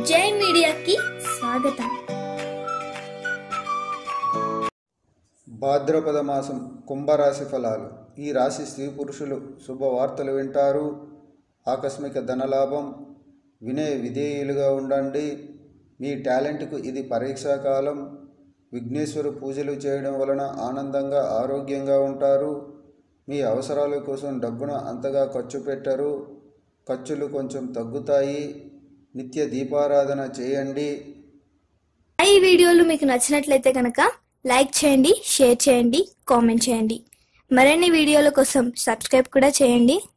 జై మీడియాకి స్వాగతం భాద్రపద మాసం కుంభరాశి ఫలాలు ఈ రాశి స్త్రీ పురుషులు శుభవార్తలు వింటారు ఆకస్మిక ధనలాభం వినే విధేయులుగా ఉండండి మీ టాలెంట్కు ఇది పరీక్షా కాలం విఘ్నేశ్వర పూజలు చేయడం వలన ఆనందంగా ఆరోగ్యంగా ఉంటారు మీ అవసరాల కోసం డబ్బును అంతగా ఖర్చు పెట్టరు ఖర్చులు కొంచెం తగ్గుతాయి నిత్య దీపారాధన చేయండి ఈ వీడియోలు మీకు నచ్చినట్లయితే కనుక లైక్ చేయండి షేర్ చేయండి కామెంట్ చేయండి మరిన్ని వీడియోల కోసం సబ్స్క్రైబ్ కూడా చేయండి